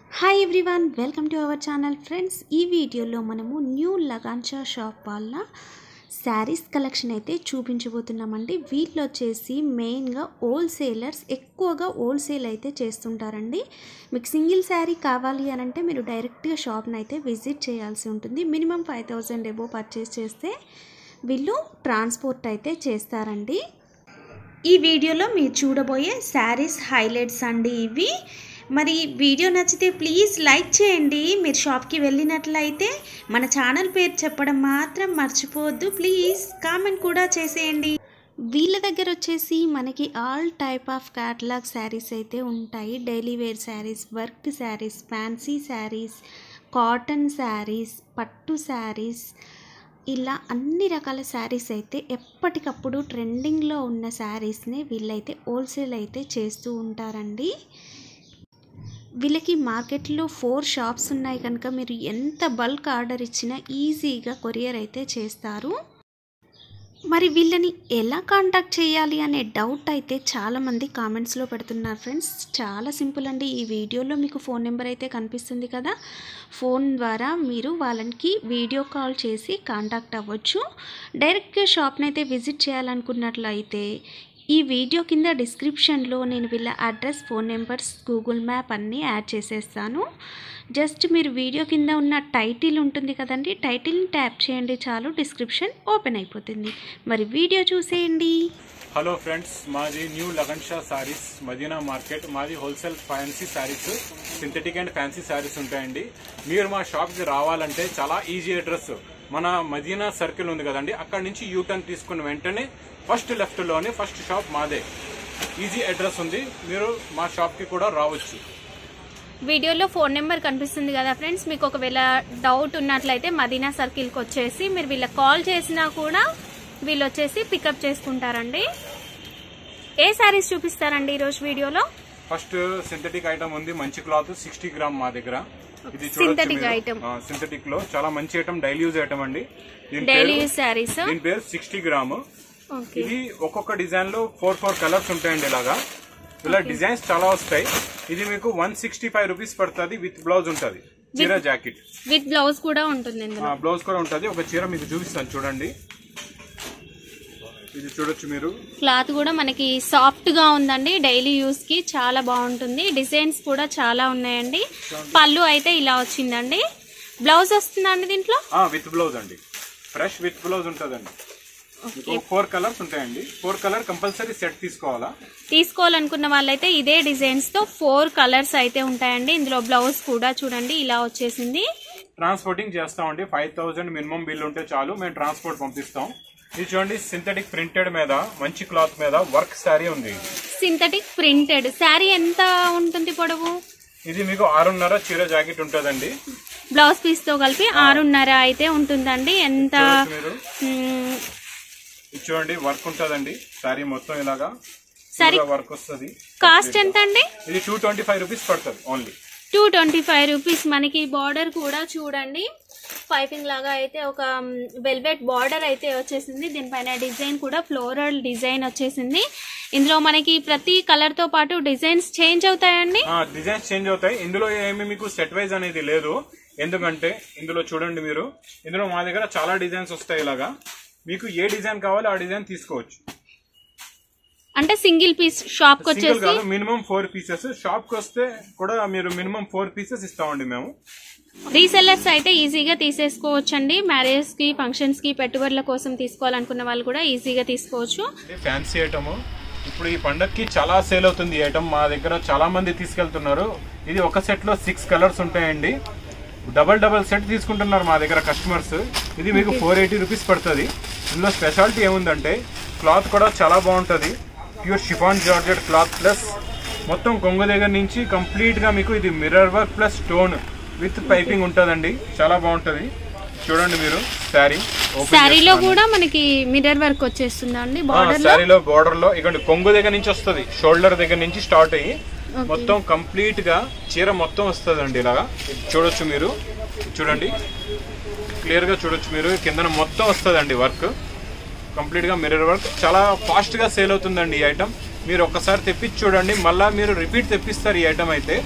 Hi everyone welcome to our channel friends ఈ వీడియోలో మనము న్యూ లగాన్షా షాప్ వాళ్ళ శారీస్ కలెక్షన్ అయితే చూపించబోతున్నామండి వీళ్ళు వచ్చేసి మెయిన్గా హోల్సేలర్స్ ఎక్కువగా హోల్సేల్ అయితే చేస్తుంటారండి మీకు సింగిల్ శారీ కావాలి అని అంటే మీరు డైరెక్ట్గా షాప్ని అయితే విజిట్ చేయాల్సి ఉంటుంది minimum five thousand above purchase చేస్తే వీళ్ళు ట్రాన్స్పోర్ట్ అయితే చేస్తారండి ఈ వీడియోలో మీరు చూడబోయే శారీస్ హైలైట్స్ అండి ఇవి మరి వీడియో నచ్చితే ప్లీజ్ లైక్ చేయండి మీరు షాప్కి వెళ్ళినట్లయితే మన ఛానల్ పేరు చెప్పడం మాత్రం మర్చిపోవద్దు ప్లీజ్ కామెంట్ కూడా చేసేయండి వీళ్ళ దగ్గర వచ్చేసి మనకి all type of catalogue saris అయితే ఉంటాయి daily wear saris work saris fancy saris cotton saris పట్టు శారీస్ ఇలా అన్ని రకాల శారీస్ అయితే ఎప్పటికప్పుడు ట్రెండింగ్లో ఉన్న శారీస్ని వీళ్ళైతే హోల్సేల్ అయితే చేస్తూ ఉంటారండి వీళ్ళకి మార్కెట్లో ఫోర్ షాప్స్ ఉన్నాయి కనుక మీరు ఎంత బల్క్ ఆర్డర్ ఇచ్చినా ఈజీగా కొరియర్ అయితే చేస్తారు మరి వీళ్ళని ఎలా కాంటాక్ట్ చేయాలి అనే డౌట్ అయితే చాలామంది కామెంట్స్లో పెడుతున్నారు ఫ్రెండ్స్ చాలా సింపుల్ అండి ఈ వీడియోలో మీకు ఫోన్ నెంబర్ అయితే కనిపిస్తుంది కదా ఫోన్ ద్వారా మీరు వాళ్ళకి వీడియో కాల్ చేసి కాంటాక్ట్ అవ్వచ్చు డైరెక్ట్గా షాప్ని అయితే విజిట్ చేయాలనుకున్నట్లయితే ఈ వీడియో కింద డిస్క్రిప్షన్లో నేను వీళ్ళ address phone numbers Google map అన్నీ యాడ్ చేసేస్తాను జస్ట్ మీరు వీడియో కింద ఉన్న టైటిల్ ఉంటుంది కదండి టైటిల్ని ట్యాప్ చేయండి చాలు డిస్క్రిప్షన్ ఓపెన్ అయిపోతుంది మరి వీడియో చూసేయండి హలో ఫ్రెండ్స్ మాది న్యూ లగన్ షా సారీస్ మదీనా మార్కెట్ మాది wholesale fancy saris synthetic and fancy saris ఉంటాయండి మీరు మా షాప్కి రావాలంటే చాలా ఈజీ అడ్రస్ మన మదీనా సర్కిల్ ఉంది కదండి అక్కడ నుంచి యూటర్న్ తీసుకున్న వెంటనే ఫస్ట్ లెఫ్ట్లోనే ఫస్ట్ షాప్ మాదే ఈజీ అడ్రస్ ఉంది మీరు మా షాప్కి కూడా రావచ్చు వీడియోలో ఫోన్ నెంబర్ కనిపిస్తుంది కదా ఫ్రెండ్స్ మీకు ఒకవేళ డౌట్ ఉన్నట్లయితే మదీనా సర్కిల్కి వచ్చేసి మీరు వీళ్ళకి కాల్ చేసినా కూడా వీళ్ళు వచ్చేసి పికప్ చేసుకుంటారండి ఏ శారీస్ చూపిస్తారండి ఈరోజు వీడియోలో ఫస్ట్ సింథటిక్ ఐటమ్ ఉంది మంచి క్లాత్ సిక్స్టీ గ్రామ్ మా దగ్గర ఇది Synthetic item. సింథటిక్ లో చాలా మంచి ఐటమ్ డైలీ యూజ్ ఐటమ్ అండి దీని డైలీ పేరు- యూజ్ శారీస్ దీని పేరు సిక్స్టీ గ్రామ్ ఓకే ఇది ఒక్కొక్క డిజైన్ లో ఫోర్ ఫోర్ కలర్స్ ఉంటాయండి ఇలాగా ఇలా డిజైన్స్ చాలా వస్తాయి ఇది మీకు వన్ సిక్స్టీ ఫైవ్ రూపీస్ పడుతుంది విత్ బ్లౌజ్ ఉంటుంది చీర జాకెట్ విత్ బ్లౌజ్ కూడా ఉంటుంది ఇందులో బ్లౌజ్ కూడా ఉంటుంది ఒక చీర మీకు చూపిస్తాను చూడండి ఇది చూడొచ్చు మీరు క్లాత్ కూడా మనకి సాఫ్ట్ గా ఉందండి డైలీ యూస్ కి చాలా బాగుంటుంది డిజైన్స్ కూడా చాలా ఉన్నాయండి పళ్ళు అయితే ఇలా వచ్చిందండి బ్లౌజ్ వస్తుందండి దీంట్లో విత్ బ్లౌజ్ అండి ఫ్రెష్ విత్ బ్లౌజ్ ఉంటుందండి మీకు ఫోర్ కలర్స్ ఉంటాయండి ఫోర్ కలర్ కంపల్సరీ సెట్ తీసుకోవాలా తీసుకోవాలనుకున్న వాళ్ళైతే ఇదే డిజైన్స్ తో ఫోర్ కలర్స్ అయితే ఉంటాయండి ఇందులో బ్లౌజ్ కూడా చూడండి ఇలా వచ్చేసింది ట్రాన్స్పోర్టింగ్ చేస్తామండి ఫైవ్ థౌసండ్ మినిమం బిల్ ఉంటే చాలు మేము ట్రాన్స్పోర్ట్ పంపిస్తాం ఇది చూడండి సింథటిక్ ప్రింటెడ్ మీద మంచి క్లాత్ మీద వర్క్ శారీ ఉంది సింథటిక్ ప్రింటెడ్ శారీ ఎంత ఉంటుంది పొడవు ఇది మీకు ఆరున్నర చీర జాకెట్ ఉంటుందండి బ్లౌజ్ పీస్ తో కలిపి ఆరున్నర అయితే ఉంటుందండి ఎంత చూడొచ్చు మీరు మ్మ్, ఇది చూడండి వర్క్ ఉంటుందండి శారీ మొత్తం ఇలాగా సరే. వర్క్ వస్తుంది కాస్ట్ ఎంత అండి ఇది టూ ట్వంటీ ఫైవ్ రూపీస్ పడుతుంది only two twenty five rupees మనకి బార్డర్ కూడా చూడండి పైపింగ్ లాగా అయితే ఒక వెల్వెట్ బార్డర్ అయితే వచ్చేసింది దీనిపైన డిజైన్ కూడా ఫ్లోరల్ డిజైన్ వచ్చేసింది ఇందులో మనకి ప్రతి కలర్ తో పాటు డిజైన్స్ చేంజ్ అవుతాయండి డిజైన్స్ చేంజ్ అవుతాయి ఇందులో ఏమి మీకు సెట్ వైజ్ అనేది లేదు ఎందుకంటే ఇందులో చూడండి మీరు ఇందులో మా దగ్గర చాలా డిజైన్స్ వస్తాయి ఇలాగా మీకు ఏ డిజైన్ కావాలో ఆ డిజైన్ తీసుకోవచ్చు అంటే సింగిల్ పీస్ షాప్ కి సింగిల్ వచ్చేసి కాదు మినిమం ఫోర్ పీసెస్ షాప్ కి వస్తే కూడా మీరు మినిమం ఫోర్ పీసెస్ ఇస్తామండి మేము రీసెల్లర్స్ అయితే ఈజీగా తీసేసుకోవచ్చండి మ్యారేజ్ కి ఫంక్షన్స్ కి పెట్టుబడుల కోసం తీసుకోవాలనుకున్న వాళ్ళు కూడా ఈజీగా తీసుకోవచ్చు ఫ్యాన్సీ ఐటమ్ ఇప్పుడు ఈ పండక్కి చాలా సేల్ అవుతుంది ఈ ఐటమ్ మా దగ్గర చాలా మంది తీసుకెళ్తున్నారు ఇది ఒక సెట్ లో సిక్స్ కలర్స్ ఉంటాయండి డబల్ డబల్ సెట్ తీసుకుంటున్నారు మా దగ్గర కస్టమర్స్ ఇది మీకు ఫోర్ ఎయిటీ రూపీస్ పడుతుంది ఇందులో స్పెషాలిటీ ఏముందంటే క్లాత్ కూడా చాలా బాగుంటుంది pure chiffon georgette cloth plus మొత్తం కొంగు దగ్గర నుంచి కంప్లీట్ గా మీకు ఇది mirror work plus stone with piping ఉంటుందండి చాలా బాగుంటుంది చూడండి మీరు శారీ శారీలో కూడా మనకి మిర్రర్ వర్క్ వచ్చేస్తుందా అండి బార్డర్ లో శారీలో బోర్డర్ లో ఇక్కడ కొంగు దగ్గర నుంచి వస్తుంది షోల్డర్ దగ్గర నుంచి స్టార్ట్ అయ్యి మొత్తం కంప్లీట్ గా చీర మొత్తం వస్తుంది అండి ఇలాగా ఇది చూడొచ్చు మీరు చూడండి క్లియర్ గా చూడొచ్చు మీరు కిందన మొత్తం వస్తుంది వర్క్ కంప్లీట్ గా మిర్రర్ వర్క్ చాలా ఫాస్ట్ గా సేల్ అవుతుందండి ఈ ఐటమ్ మీరు ఒక్కసారి తెప్పించి చూడండి మళ్ళీ మీరు రిపీట్ తెప్పిస్తారు ఈ ఐటమ్ అయితే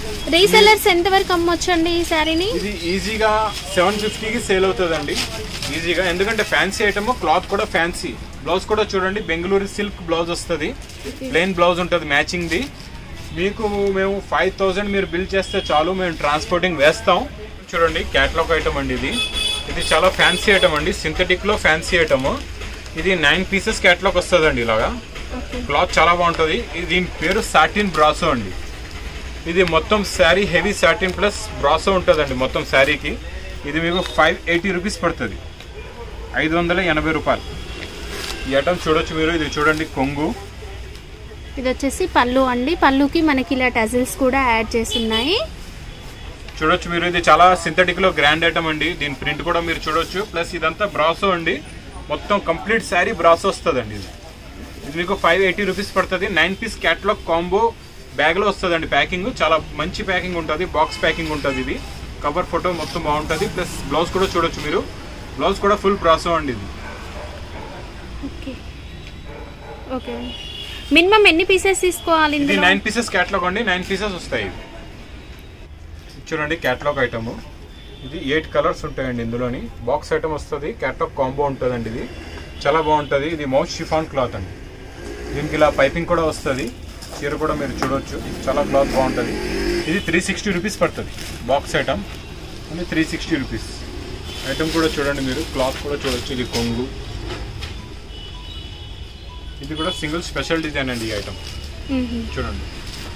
రీసెల్లర్స్ ఎంతవరకు అమ్మొచ్చండి ఈ శారీని ఇది ఈజీగా సెవెన్ ఫిఫ్టీకి సేల్ అవుతుందండి ఈజీగా ఎందుకంటే ఫ్యాన్సీ ఐటమ్ క్లాత్ కూడా ఫ్యాన్సీ బ్లౌజ్ కూడా చూడండి బెంగళూరు సిల్క్ బ్లౌజ్ వస్తుంది ప్లెయిన్ బ్లౌజ్ ఉంటుంది మ్యాచింగ్ది మీకు మేము ఫైవ్ థౌజండ్ మీరు బిల్ చేస్తే చాలు మేము ట్రాన్స్పోర్టింగ్ వేస్తాం చూడండి క్యాట్లాగ్ ఐటమ్ అండి ఇది ఇది చాలా ఫ్యాన్సీ ఐటమ్ అండి సింథటిక్లో ఫ్యాన్సీ ఐటమ్ ఇది నైన్ పీసెస్ క్యాట్లాగ్ వస్తుందండి ఇలాగా క్లాత్ చాలా బాగుంటుంది ఇది దీని పేరు సాటిన్ బ్రాసో అండి ఇది మొత్తం sari heavy satin plus brasso ఉంటుందండి మొత్తం శారీకి ఇది మీకు ఫైవ్ ఎయిటీ రూపీస్ పడుతుంది ఐదు వందల ఎనభై రూపాయలు ఈ ఐటమ్ చూడొచ్చు మీరు ఇది చూడండి కొంగు ఇది వచ్చేసి పళ్ళు అండి పళ్ళుకి మనకి ఇలా టజిల్స్ కూడా యాడ్ చేస్తున్నాయి చూడొచ్చు మీరు ఇది చాలా సింథటిక్ లో గ్రాండ్ ఐటమ్ అండి దీని ప్రింట్ కూడా మీరు చూడొచ్చు ప్లస్ ఇదంతా బ్రాసో అండి మొత్తం కంప్లీట్ శారీ బ్రాసో వస్తుందండి ఇది ఇది మీకు ఫైవ్ ఎయిటీ రూపీస్ పడుతుంది nine piece catalogue combo bag లో వస్తుందండి ప్యాకింగ్ చాలా మంచి ప్యాకింగ్ ఉంటుంది బాక్స్ ప్యాకింగ్ ఉంటుంది ఇది కవర్ ఫోటో మొత్తం బాగుంటుంది ప్లస్ బ్లౌజ్ కూడా చూడొచ్చు మీరు బ్లౌజ్ కూడా ఫుల్ బ్రాసో అండి ఇది ఓకే ఓకే మినిమం ఎన్ని పీసెస్ తీసుకోవాలి ఇది ఇందులో నైన్ పీసెస్ క్యాట్లాగ్ అండి నైన్ పీసెస్ వస్తాయి ఇవి చూడండి క్యాట్లాగ్ ఐటమ్ ఇది ఎయిట్ కలర్స్ ఉంటాయండి ఇందులోని బాక్స్ ఐటమ్ వస్తుంది క్యాట్లాగ్ కాంబో ఉంటుందండి ఇది చాలా బాగుంటుంది ఇది మౌత్ షిఫాన్ క్లాత్ అండి దీనికి ఇలా పైపింగ్ కూడా వస్తుంది చీర కూడా మీరు చూడొచ్చు చాలా క్లాత్ బాగుంటుంది ఇది త్రీ సిక్స్టీ రూపీస్ పడుతుంది బాక్స్ ఐటమ్ అని త్రీ సిక్స్టీ రూపీస్ ఐటమ్ కూడా చూడండి మీరు క్లాత్ కూడా చూడొచ్చు ఇది కొంగు ఇది కూడా సింగిల్ స్పెషల్ డిజైన్ అండి ఈ ఐటమ్ చూడండి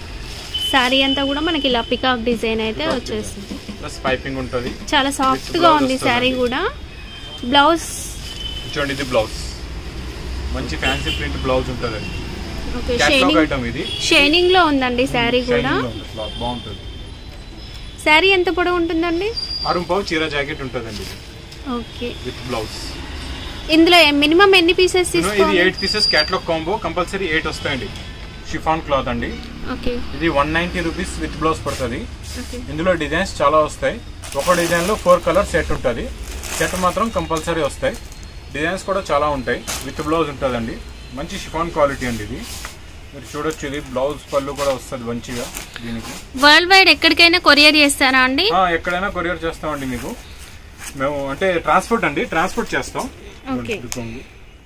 శారీ అంతా కూడా మనకి ఇలా పికాక్ డిజైన్ అయితే Peacock వచ్చేస్తుంది ప్లస్ పైపింగ్ ఉంటుంది చాలా సాఫ్ట్ గా blouse ఉంది వస్తుందండి. శారీ కూడా బ్లౌజ్ చూడండి ఇది బ్లౌజ్ మంచి ఫ్యాన్సీ ప్రింట్ బ్లౌజ్ ఉంటుందండి ఓకే క్యాట్లాగ్ షైనింగ్ ఐటమ్ ఇది షైనింగ్ లో ఉందండి శారీ కూడా Shining లో ఉంది క్లాత్ బాగుంటుంది శారీ ఎంత పొడవు ఉంటుందండి అరుం పావు చీర జాకెట్ ఉంటుందండి ఇది ఓకే విత్ బ్లౌజ్ ఇందులో మినిమం ఎన్ని పీసెస్ ఇది తీసుకోవాలి eight pieces catalogue combo compulsory eight వస్తాయండి షిఫాన్ క్లాత్ అండి ఓకే ఇది one ninety rupees with blouse పడుతుంది ఓకే ఇందులో డిజైన్స్ చాలా వస్తాయి ఒక డిజైన్లో ఫోర్ కలర్ సెట్ ఉంటుంది సెట్ మాత్రం కంపల్సరీ వస్తాయి డిజైన్స్ కూడా చాలా ఉంటాయి విత్ బ్లౌజ్ ఉంటుందండి మంచి షిఫాన్ క్వాలిటీ అండి ఇది మీరు చూడొచ్చు ఇది బ్లౌజ్ పళ్ళు కూడా వస్తుంది మంచిగా దీనికి వరల్డ్ వైడ్ ఎక్కడికైనా కొరియర్ చేస్తారా అండి ఆ, ఎక్కడైనా కొరియర్ చేస్తామండి మీకు మేము అంటే ట్రాన్స్పోర్ట్ అండి ట్రాన్స్పోర్ట్ చేస్తాం ఓకే. ఇది కొంగు.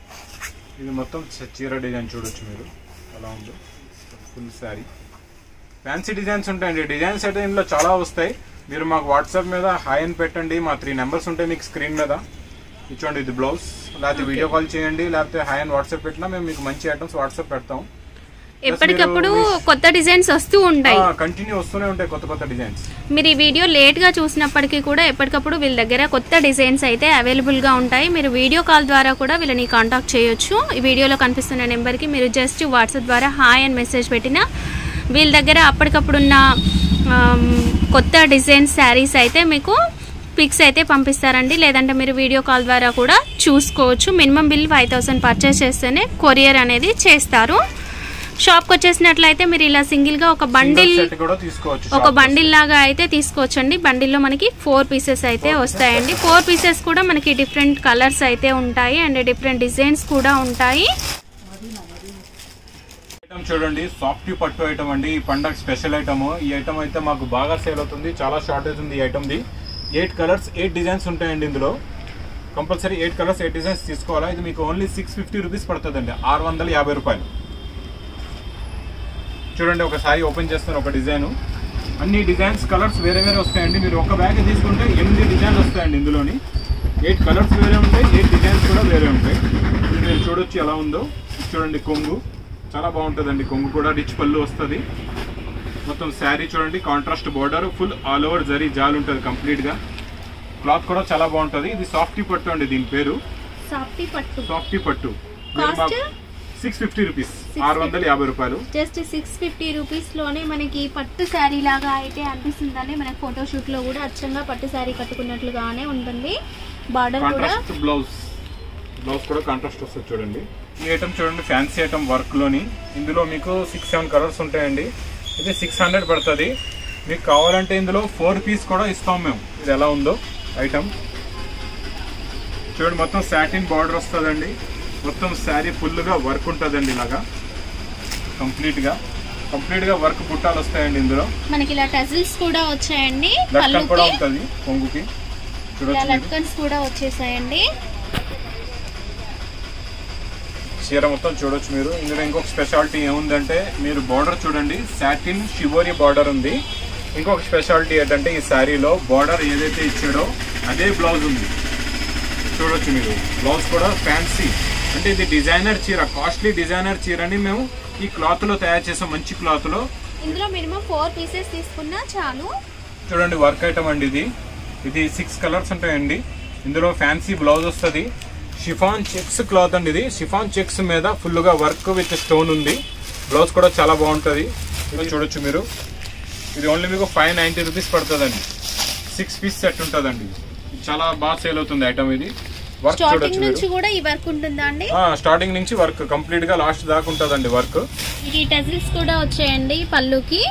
ఇది మొత్తం చ- చీర డిజైన్ చూడొచ్చు మీరు అలా ఉంది ఫుల్ శారీ ఫ్యాన్సీ డిజైన్స్ ఉంటాయండి డిజైన్స్ అయితే ఇందులో చాలా వస్తాయి మీరు మాకు వాట్సాప్ మీద హాయ్ అని పెట్టండి మా త్రీ నెంబర్స్ ఉంటాయి మీకు స్క్రీన్ మీద ఇచ్చోండి ఇది బ్లౌజ్ లేకపోతే వీడియో కాల్ చేయండి లేకపోతే హాయ్ అని వాట్సాప్ పెట్టినా మేము మీకు మంచి ఐటమ్స్ వాట్సాప్ పెడతాం ఎప్పటికప్పుడు కొత్త డిజైన్స్ వస్తూ ఉంటాయి కంటిన్యూ వస్తూనే ఉంటాయి కొత్త కొత్త డిజైన్స్ మీరు ఈ వీడియో లేట్గా చూసినప్పటికీ కూడా ఎప్పటికప్పుడు వీళ్ళ దగ్గర కొత్త డిజైన్స్ అయితే అవైలబుల్గా ఉంటాయి మీరు వీడియో కాల్ ద్వారా కూడా వీళ్ళని కాంటాక్ట్ చేయొచ్చు ఈ వీడియోలో కనిపిస్తున్న నెంబర్కి మీరు జస్ట్ వాట్సాప్ ద్వారా హాయ్ అని మెసేజ్ పెట్టినా వీళ్ళ దగ్గర అప్పటికప్పుడున్న ఆమ్, కొత్త డిజైన్ శారీస్ అయితే మీకు పిక్స్ అయితే పంపిస్తారండి లేదంటే మీరు వీడియో కాల్ ద్వారా కూడా చూసుకోవచ్చు minimum bill five thousand purchase చేస్తేనే కొరియర్ అనేది చేస్తారు షాప్కి వచ్చేసినట్లయితే మీరు ఇలా సింగిల్గా ఒక బండిల్ సెట్ కూడా తీసుకోవచ్చు ఒక shop లో. బండిల్ లాగా అయితే తీసుకోవచ్చండి బండిల్లో మనకి ఫోర్ పీసెస్ అయితే వస్తాయండి ఫోర్ పీసెస్ కూడా మనకి డిఫరెంట్ కలర్స్ అయితే ఉంటాయి అండ్ డిఫరెంట్ డిజైన్స్ కూడా ఉంటాయి ఐటమ్ చూడండి సాఫ్ట్ పట్టు ఐటమ్ అండి ఈ పండగ స్పెషల్ ఐటమ్ ఈ ఐటమ్ అయితే మాకు బాగా సేల్ అవుతుంది చాలా షార్టేజ్ ఉంది ఈ ఐటమ్ది ఎయిట్ కలర్స్ ఎయిట్ డిజైన్స్ ఉంటాయండి ఇందులో compulsory eight colours eight designs తీసుకోవాలా ఇది మీకు ఓన్లీ సిక్స్ ఫిఫ్టీ రూపీస్ పడుతుందండి ఆరు వందల యాభై రూపాయలు చూడండి ఒకసారి ఓపెన్ చేస్తాను ఒక డిజైన్ అన్ని డిజైన్స్ కలర్స్ వేరే వేరే వస్తాయండి మీరు ఒక బ్యాగ్ తీసుకుంటే ఎనిమిది డిజైన్స్ వస్తాయండి ఇందులోని ఎయిట్ కలర్స్ వేరే ఉంటాయి ఎయిట్ డిజైన్స్ కూడా వేరే ఉంటాయి ఇది మీరు చూడొచ్చు ఎలా ఉందో ఇది చూడండి కొంగు చాలా బాగుంటుందండి కొంగు కూడా రిచ్ పళ్ళు వస్తుంది మొత్తం శారీ చూడండి contrast border full all over zari జాల్ ఉంటుంది కంప్లీట్గా క్లాత్ కూడా చాలా బాగుంటుంది ఇది సాఫ్టీ పట్టు అండి దీని పేరు సాఫ్టీ పట్టు సాఫ్టీ పట్టు Cost? సిక్స్ ఫిఫ్టీ రూపీస్ ఆరు వందల యాభై రూపాయలు జస్ట్ సిక్స్ ఫిఫ్టీ రూపీస్లోనే మనకి పట్టు శారీ లాగా అయితే అనిపిస్తుందండి మనకి ఫోటోషూట్లో కూడా అచ్చంగా పట్టు శారీ కట్టుకున్నట్లుగానే ఉంటుంది బార్డర్ కూడా కాంట్రాస్ట్ బ్లౌజ్ బ్లౌజ్ కూడా కాంట్రాస్ట్ వస్తుంది చూడండి ఈ ఐటమ్ చూడండి ఫ్యాన్సీ ఐటమ్ వర్క్ లోని ఇందులో మీకు సిక్స్ సెవెన్ కలర్స్ ఉంటాయండి ఇది సిక్స్ హండ్రెడ్ పడుతుంది మీకు కావాలంటే ఇందులో ఫోర్ పీస్ కూడా ఇస్తాం మేము ఇది ఎలా ఉందో ఐటమ్ చూడండి మొత్తం సాటిన్ బార్డర్ వస్తుందండి మొత్తం శారీ ఫుల్గా వర్క్ ఉంటుందండి ఇలాగా కంప్లీట్గా కంప్లీట్ గా వర్క్ బుట్టాలు వస్తాయండి ఇందులో మనకి ఇలా టజిల్స్ కూడా వచ్చాయండి లట్కన్ కూడా పళ్ళుకి ఉంటుంది కొంగుకి ఇలా చూడొచ్చు మీరు. లట్కన్స్ కూడా వచ్చేసాయండి చీర మొత్తం చూడొచ్చు మీరు ఇందులో ఇంకొక స్పెషాలిటీ ఏముందంటే మీరు బార్డర్ చూడండి సాటిన్ షివోరీ బార్డర్ ఉంది ఇంకొక స్పెషాలిటీ ఏంటంటే ఈ శారీలో బార్డర్ ఏదైతే ఇచ్చాడో అదే బ్లౌజ్ ఉంది చూడొచ్చు మీరు బ్లౌజ్ కూడా ఫ్యాన్సీ అంటే ఇది డిజైనర్ చీర కాస్ట్లీ డిజైనర్ చీరని మేము ఈ క్లాత్ లో తయారు చేసాం మంచి క్లాత్ లో ఇందులో మినిమం ఫోర్ పీసెస్ తీసుకున్నా చాలు చూడండి వర్క్ ఐటమ్ అండి ఇది ఇది సిక్స్ కలర్స్ ఉంటాయండి ఇందులో ఫ్యాన్సీ బ్లౌజ్ వస్తుంది షిఫాన్ చెక్స్ క్లాత్ అండి ఇది షిఫాన్ చెక్స్ మీద ఫుల్ గా వర్క్ విత్ స్టోన్ ఉంది బ్లౌజ్ కూడా చాలా బాగుంటుంది ఇది చూడొచ్చు మీరు ఇది ఓన్లీ మీకు ఫైవ్ నైంటీ రూపీస్ పడుతుందండి సిక్స్ పీస్ సెట్ ఉంటుందండి ఇది చాలా బాగా సేల్ అవుతుంది ఐటమ్ ఇది వర్క్ స్టార్టింగ్ చూడొచ్చు నుంచి మీరు కూడా ఈ వర్క్ ఉంటుందా అండి స్టార్టింగ్ నుంచి వర్క్ కంప్లీట్ గా లాస్ట్ దాకా ఉంటుందండి వర్క్ మీకు ఈ టజిల్స్ కూడా వచ్చాయండి పళ్ళుకి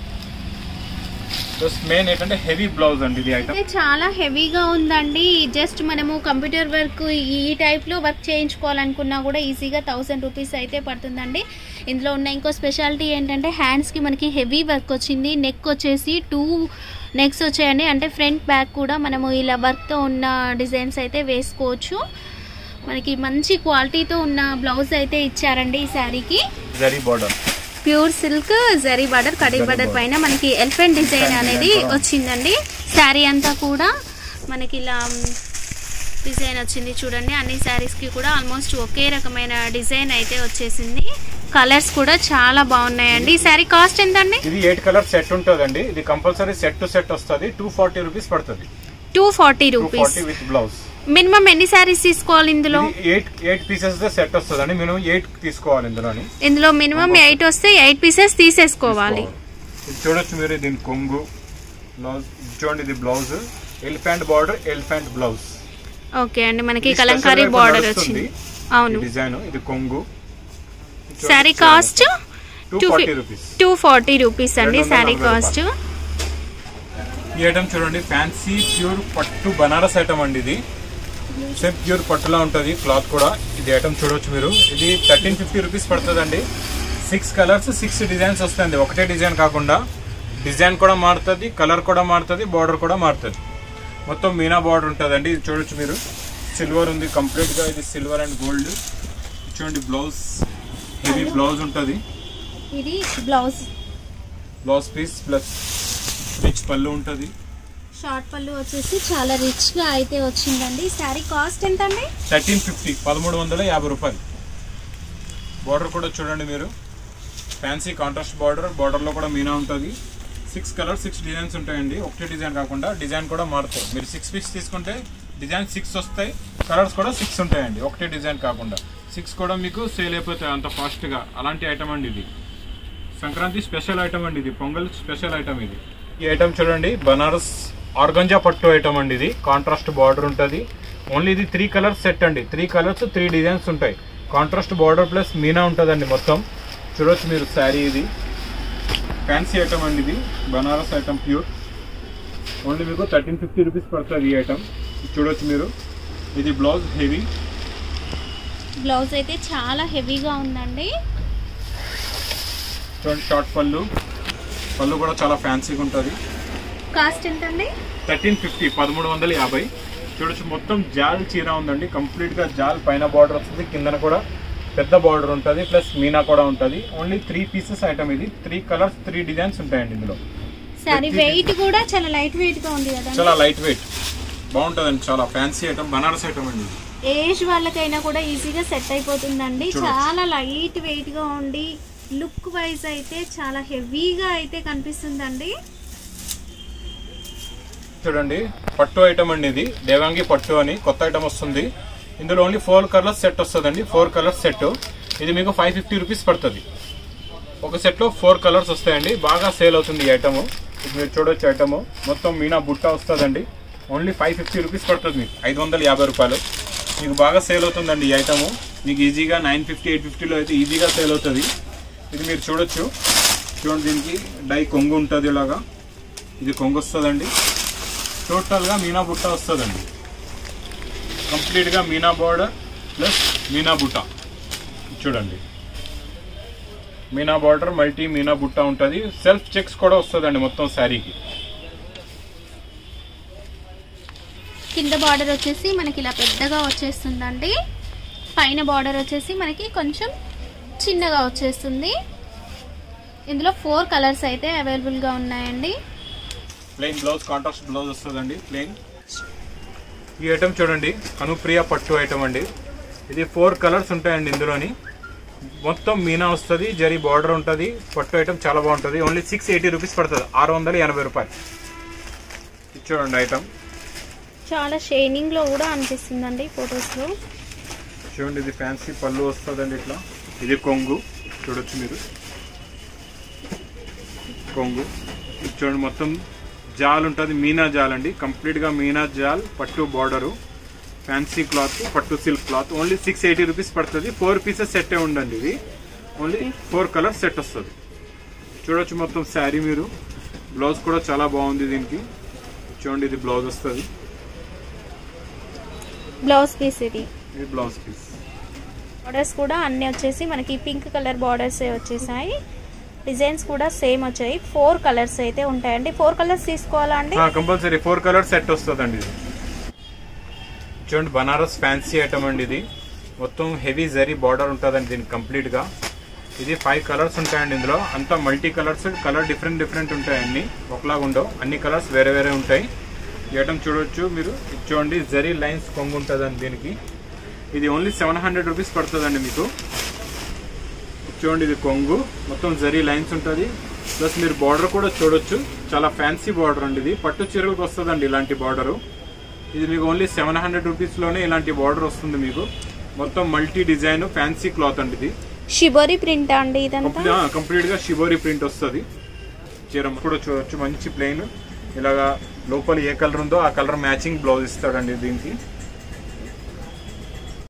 ప్లస్ మెయిన్ ఏంటంటే హెవీ బ్లౌజ్ అండి ఇది ఐటమ్ అయితే చాలా హెవీగా ఉందండి జస్ట్ మనము కంప్యూటర్ వర్క్ ఈ టైప్ లో వర్క్ చేయించుకోవాలనుకున్నా కూడా ఈజీగా థౌసండ్ రూపీస్ అయితే పడుతుందండి ఇందులో ఉన్న ఇంకో స్పెషాలిటీ ఏంటంటే హ్యాండ్స్ కి మనకి హెవీ వర్క్ వచ్చింది నెక్ వచ్చేసి టూ నెక్స్ వచ్చాయండి అంటే ఫ్రంట్ బ్యాక్ కూడా మనము ఇలా వర్క్ తో ఉన్న డిజైన్స్ అయితే వేసుకోవచ్చు మనకి మంచి క్వాలిటీతో ఉన్న బ్లౌజ్ అయితే ఇచ్చారండి ఈ శారీకి zari border pure silk zari border కడీ జరీ బార్డర్ border. పైన మనకి ఎలిఫెంట్ డిజైన్ Elephant అనేది design కూడా. వచ్చిందండి శారీ అంతా కూడా మనకి ఇలా డిజైన్ వచ్చింది చూడండి అన్ని శారీస్ కి కూడా ఆల్మోస్ట్ ఒకే రకమైన డిజైన్ అయితే వచ్చేసింది కలర్స్ కూడా చాలా బాగున్నాయండి ఈ శారీ కాస్ట్ ఎంత అండి ఇది ఎయిట్ కలర్ సెట్ ఉంటుందండి ఇది కంపల్సరీ సెట్ టు సెట్ వస్తుంది టూ ఫార్టీ రూపీస్ పడుతుంది two forty two rupees forty with blouse minimum ఎన్ని శారీస్ తీసుకోవాలి ఇందులో ఇది ఎయిట్ ఎయిట్ పీసెస్ సెట్ వస్తుందండి మినిమం ఎయిట్ తీసుకోవాలి ఇందులోని ఇందులో మినిమం ఎయిట్ వస్తే ఎయిట్ పీసెస్ తీసేసుకోవాలి ఇది చూడొచ్చు మీరు దీని కొంగు బ్లౌజ్ ఇది చూడండి ఇది blouse elephant border elephant blouse okay అండి మనకి కలంకారీ బార్డర్ వచ్చింది అవును డిజైన్ ఇది కొంగు sari cost two two forty rupees two forty rupees అండి రెండు వందల శారీ నలభై కాస్ట్ ఈ ఐటమ్ చూడండి ఫ్యాన్సీ ప్యూర్ పట్టు బనారస్ ఐటమ్ అండి ఇది సేమ్ ప్యూర్ పట్టులా ఉంటుంది క్లాత్ కూడా ఇది ఐటమ్ చూడొచ్చు మీరు ఇది థర్టీన్ ఫిఫ్టీ రూపీస్ పడుతుందండి సిక్స్ కలర్స్ సిక్స్ డిజైన్స్ వస్తుంది ఒకటే డిజైన్ కాకుండా డిజైన్ కూడా మారుతుంది కలర్ కూడా మారుతుంది బార్డర్ కూడా మారుతుంది మొత్తం మీనా బార్డర్ ఉంటుందండి ఇది చూడొచ్చు మీరు సిల్వర్ ఉంది కంప్లీట్గా ఇది సిల్వర్ అండ్ గోల్డ్ చూడండి బ్లౌజ్ హెవీ బ్లౌజ్ ఉంటుంది ఇది blouse blouse piece plus rich పళ్ళు ఉంటుంది షార్ట్ పళ్ళు వచ్చేసి చాలా రిచ్ గా అయితే వచ్చిందండి శారీ కాస్ట్ ఎంత అండి థర్టీన్ ఫిఫ్టీ పదమూడు వందల యాభై రూపాయలు బార్డర్ కూడా చూడండి మీరు ఫ్యాన్సీ కాంట్రాస్ట్ బార్డర్ బార్డర్లో కూడా మీనా ఉంటుంది సిక్స్ కలర్ సిక్స్ డిజైన్స్ ఉంటాయండి ఒకటే డిజైన్ కాకుండా డిజైన్ కూడా మారుతాయి మీరు సిక్స్ పీస్ తీసుకుంటే డిజైన్ సిక్స్ వస్తాయి కలర్స్ కూడా సిక్స్ ఉంటాయండి ఒకటే డిజైన్ కాకుండా సిక్స్ కూడా మీకు సేల్ అయిపోతాయి అంత ఫాస్ట్గా అలాంటి ఐటమ్ అండి ఇది సంక్రాంతి స్పెషల్ ఐటమ్ అండి ఇది పొంగల్ స్పెషల్ ఐటమ్ ఇది ఈ ఐటమ్ చూడండి బనారస్ ఆర్గంజా పట్టు ఐటమ్ అండి ఇది కాంట్రాస్ట్ బార్డర్ ఉంటుంది ఓన్లీ ఇది త్రీ కలర్స్ సెట్ అండి త్రీ కలర్స్ త్రీ డిజైన్స్ ఉంటాయి కాంట్రాస్ట్ బార్డర్ ప్లస్ మీనా ఉంటుందండి మొత్తం చూడొచ్చు మీరు శారీ ఇది ఫ్యాన్సీ ఐటమ్ అండి ఇది బనారస్ ఐటమ్ ప్యూర్ ఓన్లీ మీకు థర్టీన్ ఫిఫ్టీ రూపీస్ పడుతుంది ఈ ఐటమ్ చూడొచ్చు మీరు ఇది బ్లౌజ్ హెవీ బ్లౌజ్ అయితే చాలా హెవీగా ఉందండి చూడండి షార్ట్ పళ్ళు పళ్ళు కూడా చాలా ఫ్యాన్సీగా ఉంటుంది కాస్ట్ ఎంత అండి థర్టీన్ ఫిఫ్టీ పదమూడు వందల యాభై చూడొచ్చు మొత్తం జాల్ చీర ఉందండి కంప్లీట్ గా జాల్ పైన బార్డర్ వస్తుంది కిందన కూడా పెద్ద బార్డర్ ఉంటుంది ప్లస్ మీనా కూడా ఉంటుంది ఓన్లీ త్రీ పీసెస్ ఐటమ్ ఇది త్రీ కలర్స్ త్రీ డిజైన్స్ ఉంటాయండి ఇందులో శారీ వెయిట్ కూడా చాలా లైట్ వెయిట్ గా ఉంది కదండి చాలా లైట్ వెయిట్ బాగుంటుందండి చాలా ఫ్యాన్సీ ఐటమ్ బనారస్ ఐటమ్ అండి ఇది. ఏజ్ వాళ్ళకైనా కూడా ఈజీగా సెట్ అయిపోతుందండి చూడొచ్చు. చాలా లైట్ వెయిట్ గా ఉండి లుక్ వైజ్ అయితే చాలా హెవీగా అయితే కనిపిస్తుందండి చూడండి పట్టు ఐటమ్ అండి ఇది దేవాంగి పట్టు అని కొత్త ఐటమ్ వస్తుంది ఇందులో ఓన్లీ ఫోర్ కలర్స్ సెట్ వస్తుందండి ఫోర్ కలర్స్ సెట్ ఇది మీకు ఫైవ్ ఫిఫ్టీ రూపీస్ పడుతుంది ఒక సెట్లో ఫోర్ కలర్స్ వస్తాయండి బాగా సేల్ అవుతుంది ఈ ఐటమ్ ఇది మీరు చూడొచ్చు ఐటమ్ మొత్తం మీనా బుట్ట వస్తుందండి ఓన్లీ ఫైవ్ ఫిఫ్టీ రూపీస్ పడుతుంది మీకు ఐదు వందల యాభై రూపాయలు మీకు బాగా సేల్ అవుతుందండి ఈ ఐటమ్ మీకు ఈజీగా నైన్ ఫిఫ్టీ ఎయిట్ ఫిఫ్టీలో అయితే ఈజీగా సేల్ అవుతుంది ఇది మీరు చూడొచ్చు చూడండి దీనికి డై కొంగు ఉంటుంది ఇలాగా ఇది కొంగు వస్తుందండి టోటల్గా మీనా బుట్ట వస్తుందండి కంప్లీట్గా మీనా బోర్డర్ ప్లస్ మీనా బుట్ట చూడండి మీనా బార్డర్ మల్టీ మీనా బుట్ట ఉంటుంది సెల్ఫ్ చెక్స్ కూడా వస్తుందండి మొత్తం శారీకి కింద బార్డర్ వచ్చేసి మనకి ఇలా పెద్దగా వచ్చేస్తుందండి పైన బార్డర్ వచ్చేసి మనకి కొంచెం చిన్నగా వచ్చేస్తుంది ఇందులో ఫోర్ కలర్స్ అయితే అవైలబుల్గా ఉన్నాయండి ప్లెయిన్ బ్లౌజ్ కాంట్రాస్ట్ బ్లౌజ్ వస్తుందండి ప్లెయిన్ ఈ ఐటమ్ చూడండి అనుప్రియ పట్టు ఐటమ్ అండి ఇది ఫోర్ కలర్స్ ఉంటాయండి ఇందులోని మొత్తం మీనా వస్తుంది జరీ బార్డర్ ఉంటుంది పట్టు ఐటమ్ చాలా బాగుంటుంది ఓన్లీ సిక్స్ ఎయిటీ రూపీస్ పడుతుంది ఆరు వందల ఎనభై రూపాయలు ఇది చూడండి ఐటమ్ చాలా షైనింగ్లో కూడా అనిపిస్తుందండి ఫొటోస్లో చూడండి ఇది ఫ్యాన్సీ పళ్ళు వస్తుందండి ఇట్లా ఇది కొంగు చూడొచ్చు మీరు కొంగు ఇది చూడండి మొత్తం జాల్ ఉంటుంది మీనా జాల్ అండి కంప్లీట్గా మీనా జాల్ పట్టు బార్డరు ఫ్యాన్సీ క్లాత్ పట్టు silk cloth only six eighty rupees పడుతుంది ఫోర్ పీసెస్ సెట్టే ఉండండి ఇది ఓన్లీ ఫోర్ కలర్స్ సెట్ వస్తుంది చూడొచ్చు మొత్తం శారీ మీరు బ్లౌజ్ కూడా చాలా బాగుంది దీనికి చూడండి ఇది బ్లౌజ్ వస్తుంది బ్లౌజ్ పీస్ ఇది ఇది బ్లౌజ్ పీస్ బార్డర్స్ కూడా అన్నీ వచ్చేసి మనకి పింక్ కలర్ బార్డర్స్ వచ్చేసాయి డిజైన్స్ కూడా సేమ్ వచ్చాయి ఫోర్ కలర్స్ అయితే ఉంటాయండి ఫోర్ కలర్స్ తీసుకోవాలా అండి కంపల్సరీ ఫోర్ కలర్ సెట్ వస్తుందండి ఇది చూడండి బనారస్ ఫ్యాన్సీ ఐటమ్ అండి ఇది మొత్తం హెవీ జరీ బార్డర్ ఉంటుందండి దీనికి కంప్లీట్ గా ఇది ఫైవ్ కలర్స్ ఉంటాయండి ఇందులో అంతా multi colours colour different different ఉంటాయి అన్ని ఒకలాగా ఉండవు అన్ని కలర్స్ వేరే వేరే ఉంటాయి ఈ ఐటమ్ చూడొచ్చు మీరు ఇది చూడండి జరీ లైన్స్ కొంగు ఉంటుందండి దీనికి ఇది ఓన్లీ సెవెన్ హండ్రెడ్ రూపీస్ పడుతుందండి మీకు చూడండి ఇది కొంగు మొత్తం జరీ లైన్స్ ఉంటుంది ప్లస్ మీరు బార్డర్ కూడా చూడొచ్చు చాలా ఫ్యాన్సీ బార్డర్ అండి ఇది పట్టు చీరలకు వస్తుందండి ఇలాంటి బార్డర్ ఇది మీకు ఓన్లీ సెవెన్ హండ్రెడ్ రూపీస్లోనే ఇలాంటి బార్డర్ వస్తుంది మీకు మొత్తం మల్టీ డిజైన్ ఫ్యాన్సీ క్లాత్ అండి ఇది షిబోరి ప్రింట్ అండి ఇదంతా కంప్లీట్ గా షిబోరి ప్రింట్ వస్తుంది చీర కూడా చూడొచ్చు మంచి ప్లెయిన్ ఇలాగా లోపల ఏ కలర్ ఉందో ఆ కలర్ మ్యాచింగ్ బ్లౌజ్ ఇస్తాడండి దీనికి